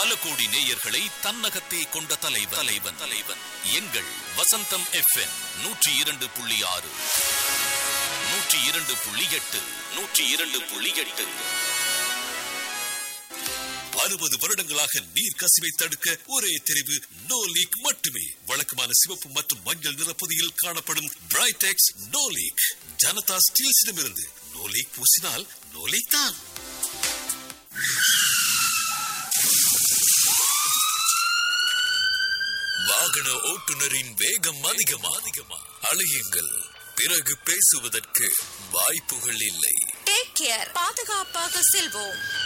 பல கோடி நேயர்களை தன்னகத்தே கொண்ட தலைவன் தலைவன் தலைவன் எங்கள் வசந்தம் எஃப்எம் நூற்றி இரண்டு புள்ளி ஆறு நூற்றி இரண்டு புள்ளி எட்டு நூற்றி இரண்டு புள்ளி எட்டு அறுபது வருடங்களாக நீர் கசிவை தடுக்க ஒரே தெரிவு நோ லீக் மட்டுமே வழக்கமான சிவப்பு மற்றும் மஞ்சள் நிற பொதியில் காணப்படும் பிரைடெக்ஸ் நோ லீக் ஜனதா ஸ்டீல்ஸிடமிருந்து நோ லீக் பூசினால் நோ லீக் தான் வாகன ஓட்டுநரின் வேகம் அதிகமா அதிகமா அழையுங்கள் பிறகு பேசுவதற்கு வாய்ப்புகள் இல்லை டேக் கேர் பாதுகாப்பாக செல்வோம்